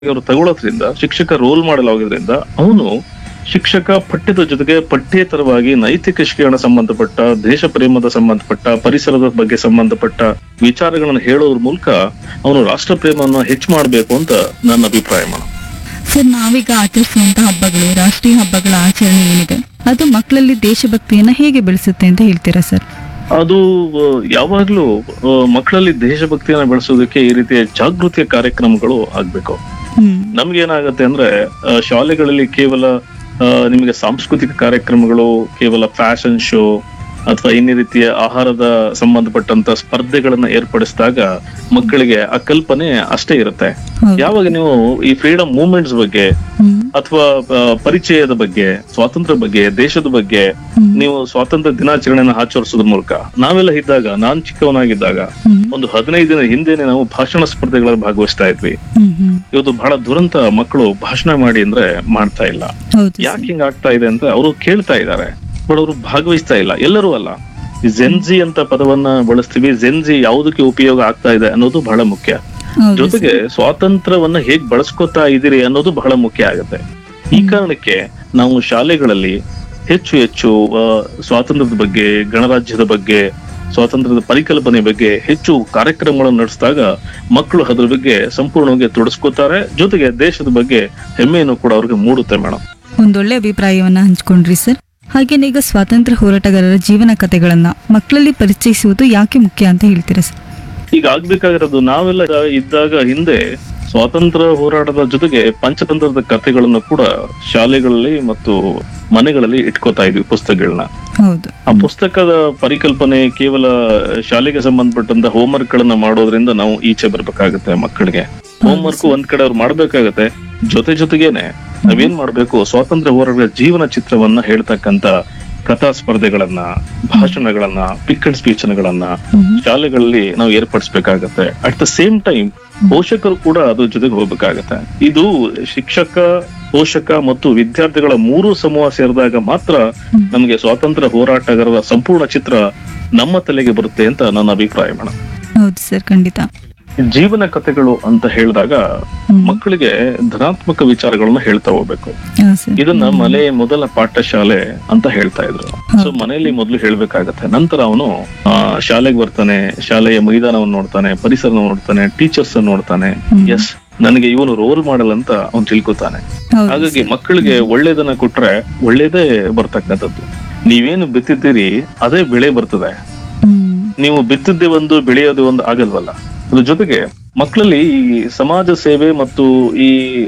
ಅವರು ತಗೊಳ್ಳೋದ್ರಿಂದ ಶಿಕ್ಷಕ role model ಆಗೋದ್ರಿಂದ ಅವನು ಶಿಕ್ಷಕ ಪಠ್ಯದ ಜೊತೆಗೆ ಪಠ್ಯೇತರವಾಗಿ ನೈತಿಕ ಶಿಕ್ಷಣ ಸಂಬಂಧಪಟ್ಟ ದೇಶ ಪ್ರೇಮದ ಸಂಬಂಧಪಟ್ಟ ಪರಿಸರದ ಬಗ್ಗೆ ಸಂಬಂಧಪಟ್ಟ ವಿಚಾರಗಳನ್ನು ಹೇಳೋದ್ರ ಮೂಲಕ ಅವನು ರಾಷ್ಟ್ರ ಪ್ರೇಮವನ್ನು ಹೆಚ್ಚು ಮಾಡಬೇಕು ಅಂತ ನನ್ನ ಅಭಿಪ್ರಾಯ ಮೇಡಮ್ ಸರ್ ನಾವೀಗ ಆಚರಿಸುವಂತ ಹಬ್ಬಗಳು ರಾಷ್ಟ್ರೀಯ ಹಬ್ಬಗಳ ಆಚರಣೆ ಏನಿದೆ ಅದು ಮಕ್ಕಳಲ್ಲಿ ದೇಶಭಕ್ತಿಯನ್ನ ಹೇಗೆ ಬೆಳೆಸುತ್ತೆ ಅಂತ ಹೇಳ್ತೀರಾ ಸರ್ ಅದು ಆ, ಯಾವಾಗ್ಲೂ ಆ, ಮಕ್ಕಳಲ್ಲಿ ದೇಶಭಕ್ತಿಯನ್ನ ಬೆಳೆಸೋದಕ್ಕೆ ಈ ರೀತಿಯ ಜಾಗೃತಿಯ ಕಾರ್ಯಕ್ರಮಗಳು ಆಗ್ಬೇಕು ಹ್ಮ್ ನಮ್ಗೇನಾಗತ್ತೆ ಅಂದ್ರೆ ಆ, ಶಾಲೆಗಳಲ್ಲಿ ಕೇವಲ ಆ, ನಿಮಗೆ ಸಾಂಸ್ಕೃತಿಕ ಕಾರ್ಯಕ್ರಮಗಳು ಕೇವಲ ಫ್ಯಾಷನ್ ಶೋ ಅಥವಾ ಇನ್ನೇ ರೀತಿಯ ಆಹಾರದ ಸಂಬಂಧಪಟ್ಟಂತ ಸ್ಪರ್ಧೆಗಳನ್ನ ಏರ್ಪಡಿಸಿದಾಗ ಮಕ್ಕಳಿಗೆ ಆ ಕಲ್ಪನೆ ಅಷ್ಟೇ ಇರುತ್ತೆ ಹೌದು. ಯಾವಾಗ ನೀವು ಈ ಫ್ರೀಡಮ್ ಮೂವ್ಮೆಂಟ್ಸ್ ಬಗ್ಗೆ ಹ್ಮ್ ಅಥವಾ ಆ, ಪರಿಚಯದ ಬಗ್ಗೆ ಸ್ವಾತಂತ್ರ್ಯ ಬಗ್ಗೆ ದೇಶದ ಬಗ್ಗೆ ಹ್ಮ್. ನೀವು ಸ್ವಾತಂತ್ರ್ಯ ದಿನಾಚರಣೆನ ಆಚರಿಸೋದ್ರ ಮೂಲಕ ನಾವೆಲ್ಲ ಇದ್ದಾಗ ನಾನ್ ಚಿಕ್ಕವನಾಗಿದ್ದಾಗ ಹ್ಮ್ ಒಂದು ಹದಿನೈದು ದಿನ ಹಿಂದೆನೆ ನಾವು ಭಾಷಣ ಸ್ಪರ್ಧೆಗಳಲ್ಲಿ ಭಾಗವಹಿಸ್ತಾ ಇದ್ವಿ ಹ್ಮ್ ಹ್ಮ್ ಇವತ್ತು ಬಹಳ ದುರಂತ ಮಕ್ಕಳು ಭಾಷಣ ಮಾಡಿ ಅಂದ್ರೆ ಮಾಡ್ತಾ ಇಲ್ಲ ಹೌದು ಸರ್. ಯಾಕೆ ಹಿಂಗ್ ಆಗ್ತಾ ಇದೆ ಅಂತ ಅವರು ಕೇಳ್ತಾ ಇದ್ದಾರೆ ಬಟ್ ಅವರು ಭಾಗವಹಿಸ್ತಾ ಇಲ್ಲ ಎಲ್ಲರೂ ಅಲ್ಲ ಈ ಜೆನ್ಜಿ ಅಂತ ಪದವನ್ನ ಬಳಸ್ತೀವಿ ಜೆನ್ಜಿ ಯಾವುದಕ್ಕೆ ಉಪಯೋಗ ಆಗ್ತಾ ಇದೆ ಅನ್ನೋದು ಬಹಳ ಮುಖ್ಯ ಹೌದು ಜೊತೆಗೆ ಸ್ವಾತಂತ್ರ್ಯವನ್ನ ಹೇಗ್ ಬಳಸ್ಕೊತಾ ಇದೀರಿ ಅನ್ನೋದು ಬಹಳ ಮುಖ್ಯ ಆಗುತ್ತೆ ಈ ಕಾರಣಕ್ಕೆ ನಾವು ಶಾಲೆಗಳಲ್ಲಿ ಹೆಚ್ಚು ಹೆಚ್ಚು ಆ, ಸ್ವಾತಂತ್ರ್ಯದ ಬಗ್ಗೆ ಗಣರಾಜ್ಯದ ಬಗ್ಗೆ ಸ್ವಾತಂತ್ರ್ಯದ ಪರಿಕಲ್ಪನೆ ಬಗ್ಗೆ ಹೆಚ್ಚು ಕಾರ್ಯಕ್ರಮಗಳನ್ನು ನಡೆಸಿದಾಗ ಮಕ್ಕಳು ಅದ್ರ ಬಗ್ಗೆ ಸಂಪೂರ್ಣವಾಗಿ ತೊಡಸ್ಕೋತಾರೆ ಜೊತೆಗೆ ದೇಶದ ಬಗ್ಗೆ ಹೆಮ್ಮೆಯನ್ನು ಕೂಡ ಅವ್ರಿಗೆ ಮೂಡುತ್ತೆ ಮೇಡಮ್ ಒಂದೊಳ್ಳೆ ಅಭಿಪ್ರಾಯವನ್ನ ಹಂಚ್ಕೊಂಡ್ರಿ ಸರ್ ಹಾಗೇನೆ ಈಗ ಸ್ವಾತಂತ್ರ್ಯ ಹೋರಾಟಗಾರರ ಜೀವನ ಕಥೆಗಳನ್ನ ಮಕ್ಕಳಲ್ಲಿ ಪರಿಚಯಿಸುವುದು ಯಾಕೆ ಮುಖ್ಯ ಅಂತ ಹೇಳ್ತೀರಾ ಸರ್ ಈಗ ಆಗ್ಬೇಕಾಗಿರೋದು ನಾವೆಲ್ಲ ಇದ್ದಾಗ ಹಿಂದೆ ಸ್ವಾತಂತ್ರ್ಯ ಹೋರಾಟದ ಜೊತೆಗೆ ಪಂಚತಂತ್ರದ ಕಥೆಗಳನ್ನು ಕೂಡ ಶಾಲೆಗಳಲ್ಲಿ ಮತ್ತು ಮನೆಗಳಲ್ಲಿ ಇಟ್ಕೋತಾ ಇದ್ವಿ ಪುಸ್ತಕಗಳನ್ನ ಹೌದು ಆ ಪುಸ್ತಕದ ಪರಿಕಲ್ಪನೆ ಕೇವಲ ಶಾಲೆಗೆ ಸಂಬಂಧಪಟ್ಟಂತ ಹೋಮ್ವರ್ಕ್ ಗಳನ್ನ ಮಾಡೋದ್ರಿಂದ ನಾವು ಈಚೆ ಬರ್ಬೇಕಾಗತ್ತೆ ಮಕ್ಕಳಿಗೆ ಹೋಮ್ವರ್ಕ್ ಒಂದ್ ಕಡೆ ಅವ್ರು ಮಾಡ್ಬೇಕಾಗತ್ತೆ ಜೊತೆ ಜೊತೆಗೇನೆ ನಾವೇನ್ ಮಾಡ್ಬೇಕು ಸ್ವಾತಂತ್ರ್ಯ ಹೋರಾಟದ ಜೀವನ ಚಿತ್ರವನ್ನ ಹೇಳ್ತಕ್ಕಂತ ಕಥಾ ಸ್ಪರ್ಧೆಗಳನ್ನ ಭಾಷಣಗಳನ್ನ ಪಿಕ್ ಅಂಡ್ ಸ್ಪೀಚ್ಗಳನ್ನ ಹ್ಮ್. ಶಾಲೆಗಳಲ್ಲಿ ನಾವು ಏರ್ಪಡಿಸ್ಬೇಕಾಗತ್ತೆ ಅಟ್ ದ ಸೇಮ್ ಟೈಮ್ ಪೋಷಕರು ಕೂಡ ಅದ್ರ ಜೊತೆಗೆ ಹೋಗ್ಬೇಕಾಗತ್ತೆ ಇದು ಶಿಕ್ಷಕ ಪೋಷಕ ಮತ್ತು ವಿದ್ಯಾರ್ಥಿಗಳ ಮೂರು ಸಮೂಹ ಸೇರಿದಾಗ ಮಾತ್ರ ನಮಗೆ ಸ್ವಾತಂತ್ರ್ಯ ಹೋರಾಟಗಾರರ ಸಂಪೂರ್ಣ ಚಿತ್ರ ನಮ್ಮ ತಲೆಗೆ ಬರುತ್ತೆ ಅಂತ ನನ್ನ ಅಭಿಪ್ರಾಯ ಮೇಡಮ್ ಹೌದು ಸರ್ ಖಂಡಿತ ಜೀವನ ಕಥೆಗಳು ಅಂತ ಹೇಳಿದಾಗ ಹ್ಮ್. ಮಕ್ಕಳಿಗೆ ಧನಾತ್ಮಕ ವಿಚಾರಗಳನ್ನ ಹೇಳ್ತಾ ಹೋಗ್ಬೇಕು ಹಾ, ಸರ್. ಇದನ್ನ ಮನೆ ಮೊದಲ ಪಾಠಶಾಲೆ ಅಂತ ಹೇಳ್ತಾ ಇದ್ರು ಸೊ ಮನೆಯಲ್ಲಿ ಮೊದಲು ಹೇಳ್ಬೇಕಾಗತ್ತೆ ನಂತರ ಅವನು ಆ, ಶಾಲೆಗೆ ಬರ್ತಾನೆ ಶಾಲೆಯ ಮೈದಾನವನ್ನು ನೋಡ್ತಾನೆ ಪರಿಸರ ನೋಡ್ತಾನೆ ಟೀಚರ್ಸ್ ನೋಡ್ತಾನೆ ಹ್ಮ್. ಎಸ್ ನನಗೆ ಇವನು ರೋಲ್ ಮಾಡಲ್ ಅಂತ ಅವ್ನು ತಿಳ್ಕೊತಾನೆ ಹೌದು ಹಾಗಾಗಿ ಮಕ್ಕಳಿಗೆ ಒಳ್ಳೇದನ್ನ ಕೊಟ್ರೆ ಒಳ್ಳೇದೇ ಬರ್ತಕ್ಕಂಥದ್ದು ನೀವೇನು ಬಿತ್ತಿದ್ದೀರಿ ಅದೇ ಬೆಳೆ ಬರ್ತದೆ ಹ್ಮ್ ನೀವು ಬಿತ್ತಿದ್ದೇ ಒಂದು ಬೆಳೆಯೋದೇ ಒಂದು ಆಗಲ್ವಲ್ಲ ಅದ್ರ ಜೊತೆಗೆ ಮಕ್ಕಳಲ್ಲಿ ಈ ಸಮಾಜ ಸೇವೆ ಮತ್ತು ಈ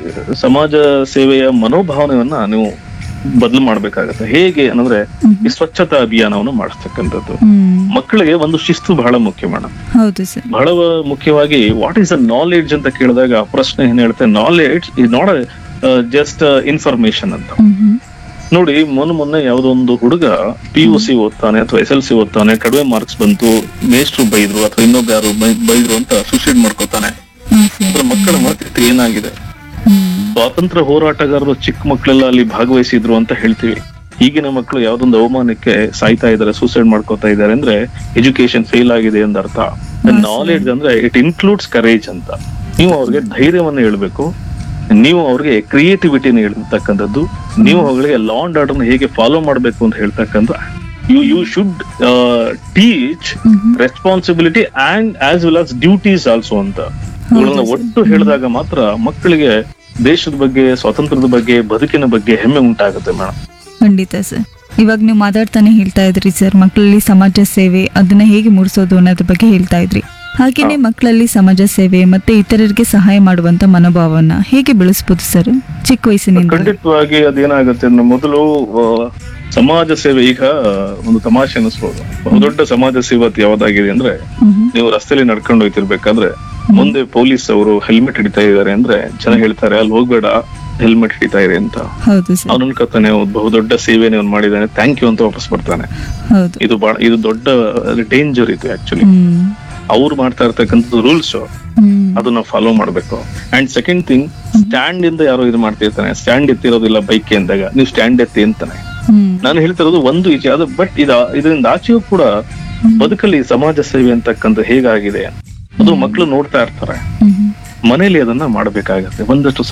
ಸಮಾಜ ಸೇವೆಯ ಮನೋಭಾವನೆಯನ್ನ ನೀವು ಬದಲು ಮಾಡ್ಬೇಕಾಗತ್ತೆ ಹೇಗೆ ಅಂದ್ರೆ ಈ ಸ್ವಚ್ಛತಾ ಅಭಿಯಾನವನ್ನು ಮಾಡಿಸ್ತಕ್ಕಂಥದ್ದು ಹ್ಮ್ ಮಕ್ಕಳಿಗೆ ಒಂದು ಶಿಸ್ತು ಬಹಳ ಮುಖ್ಯ ಮೇಡಮ್ ಹೌದು ಸರ್ ಬಹಳ ಮುಖ್ಯವಾಗಿ ವಾಟ್ ಈಸ್ ಅ ನಾಲೆಡ್ಜ್ ಅಂತ ಕೇಳಿದಾಗ ಆ ಪ್ರಶ್ನೆ ಏನ್ ಹೇಳುತ್ತೆ knowledge is not just information ಅಂತ ಹ್ಮ್ ಹ್ಮ್ ನೋಡಿ ಮೊನ್ನೆ ಮೊನ್ನೆ ಯಾವ್ದೋ ಒಂದು ಹುಡುಗ ಪಿ ಯು ಸಿ ಓದ್ತಾನೆ ಅಥವಾ ಎಸ್ ಎಲ್ ಸಿ ಓದ್ತಾನೆ ಕಡಿಮೆ ಮಾರ್ಕ್ಸ್ ಬಂತು ಮೇಷ್ಟ್ರು ಬೈದ್ರು ಅಥವಾ ಇನ್ನೊಬ್ಬ ಯಾರು ಬೈ- ಬೈದ್ರು ಅಂತ ಸುಸೈಡ್ ಮಾಡ್ಕೋತಾನೆ ಹಾ, ಸರ್. ಅದ್ರ ಮಕ್ಕಳ ಮಾತಿತ್ತು ಏನಾಗಿದೆ ಹ್ಮ್ ಸ್ವಾತಂತ್ರ್ಯ ಹೋರಾಟಗಾರರು ಚಿಕ್ಕ ಮಕ್ಕಳೆಲ್ಲ ಅಲ್ಲಿ ಭಾಗವಹಿಸಿದ್ರು ಅಂತ ಹೇಳ್ತೀವಿ ಈಗಿನ ಮಕ್ಕಳು ಯಾವ್ದೊಂದು ಅವಮಾನಕ್ಕೆ ಸಾಯ್ತಾ ಇದಾರೆ ಸೂಸೈಡ್ ಮಾಡ್ಕೋತಾ ಇದಾರೆ ಅಂದ್ರೆ ಎಜುಕೇಶನ್ ಫೇಲ್ ಆಗಿದೆ ಅಂತ ಅರ್ಥ ನಾಲೆಡ್ಜ್ ಅಂದ್ರೆ ಇಟ್ ಇನ್ಕ್ಲೂಡ್ಸ್ ಕರೇಜ್ ಅಂತ ನೀವು ಅವ್ರಿಗೆ ಧೈರ್ಯವನ್ನ ಹೇಳ್ಬೇಕು ನೀವು ಅವ್ರಿಗೆ ಕ್ರಿಯೇಟಿವಿಟಿನ ಹೇಳ್ತಕ್ಕಂಥದ್ದು ನೀವು ಅವ್ರಿಗೆ ಲಾ ಅಂಡ್ ಆರ್ಡರ್ ಹೇಗೆ ಫಾಲೋ ಮಾಡ್ಬೇಕು ಅಂತ ಹೇಳ್ತಕ್ಕಂಥ you you should teach hmm hmm. Responsibility and as well as duties also ಅಂತ ಇವುಗಳನ್ನ ಒಟ್ಟು ಹೇಳಿದಾಗ ಮಾತ್ರ ಮಕ್ಕಳಿಗೆ ದೇಶದ ಬಗ್ಗೆ ಸ್ವಾತಂತ್ರ್ಯದ ಬಗ್ಗೆ ಬದುಕಿನ ಬಗ್ಗೆ ಹೆಮ್ಮೆ ಉಂಟಾಗುತ್ತೆ ಮೇಡಮ್ ಖಂಡಿತ ಸರ್ ಇವಾಗ ನೀವು ಮಾತಾಡ್ತಾನೆ ಹೇಳ್ತಾ ಇದ್ರಿ ಸರ್ ಮಕ್ಕಳಲ್ಲಿ ಸಮಾಜ ಸೇವೆ ಅದನ್ನ ಹೇಗೆ ಮೂಡಿಸೋದು ಅನ್ನೋದ್ರ ಬಗ್ಗೆ ಹೇಳ್ತಾ ಇದ್ರಿ ಹಾಗೇನೆ ಮಕ್ಕಳಲ್ಲಿ ಸಮಾಜ ಸೇವೆ ಮತ್ತೆ ಇತರರಿಗೆ ಸಹಾಯ ಮಾಡುವಂತ ಮನೋಭಾವನ ಹೇಗೆ ಬೆಳೆಸ್ಬೋದು ಸರ್ ಚಿಕ್ಕ ವಯಸ್ಸಿನಿಂದ ಖಂಡಿತವಾಗಿ ಅದೇನಾಗುತ್ತೆ ಅಂದ್ರೆ ಮೊದಲು ಆ, ಸಮಾಜ ಸೇವೆ ಈಗ ಒಂದು ತಮಾಷೆ ಅನಿಸ್ಬೋದು ಬಹುದೊಡ್ಡ ಸಮಾಜ ಸೇವೆ ಅದು ಯಾವ್ದಾಗಿದೆ ಅಂದ್ರೆ ನೀವು ರಸ್ತೆಯಲ್ಲಿ ನಡ್ಕೊಂಡು ಹೋಗ್ತಿರ್ಬೇಕಾದ್ರೆ ಮುಂದೆ ಪೊಲೀಸ್ ಅವರು ಹೆಲ್ಮೆಟ್ ಹಿಡಿತಾ ಇದ್ದಾರೆ ಅಂದ್ರೆ ಜನ ಹೇಳ್ತಾರೆ ಅಲ್ಲಿ ಹೋಗ್ಬೇಡ ಹೆಲ್ಮೆಟ್ ಹಿಡಿತಾ ಇರಿ ಅಂತ ಹೌದು ಸರ್ ಅವನು ಅನ್ಕೋತಾನೆ "ಹೌದು, ಬಹುದೊಡ್ಡ ಸೇವೆನೇ ಅವ್ನು ಮಾಡಿದ್ದಾನೆ ಥ್ಯಾಂಕ್ ಯು ಅಂತ ವಾಪಸ್ ಬರ್ತಾನೆ ಹೌದು ಇದು ಬಹಳ ಇದು ದೊಡ್ಡ ಡೇಂಜರ್ ಇದು ಆಕ್ಚುಲಿ ಹ್ಮ್ ಅವ್ರು ಮಾಡ್ತಾ ಇರ್ತಕ್ಕಂಥದ್ದು ರೂಲ್ಸ್ ಹ್ಮ್ ಅದನ್ನ ಫಾಲೋ ಮಾಡ್ಬೇಕು ಅಂಡ್ ಸೆಕೆಂಡ್ ಥಿಂಗ್ ಸ್ಟ್ಯಾಂಡ್ ಇಂದ ಯಾರೋ ಇದು ಮಾಡ್ತಿರ್ತಾನೆ ಸ್ಟ್ಯಾಂಡ್ ಎತ್ತಿರೋದಿಲ್ಲ ಬೈಕ್ ಅಂದಾಗ ನೀವು ಸ್ಟ್ಯಾಂಡ್ ಎತ್ತಿ ಅಂತಾನೆ ಹ್ಮ್ ನಾನು ಹೇಳ್ತಿರೋದು ಒಂದು ಈಚೆ ಅದು ಬಟ್ ಇದ ಇದರಿಂದ ಆಚೆಯೂ ಕೂಡ ಬದುಕಲ್ಲಿ ಸಮಾಜ ಸೇವೆ ಅಂತಕ್ಕಂಥ ಹೇಗಾಗಿದೆ ಅದು ಮಕ್ಕಳು ನೋಡ್ತಾ ಇರ್ತಾರೆ ಹ್ಮ್ ಮನೇಲಿ ಅದನ್ನ ಮಾಡಬೇಕಾಗತ್ತೆ ಒಂದಷ್ಟು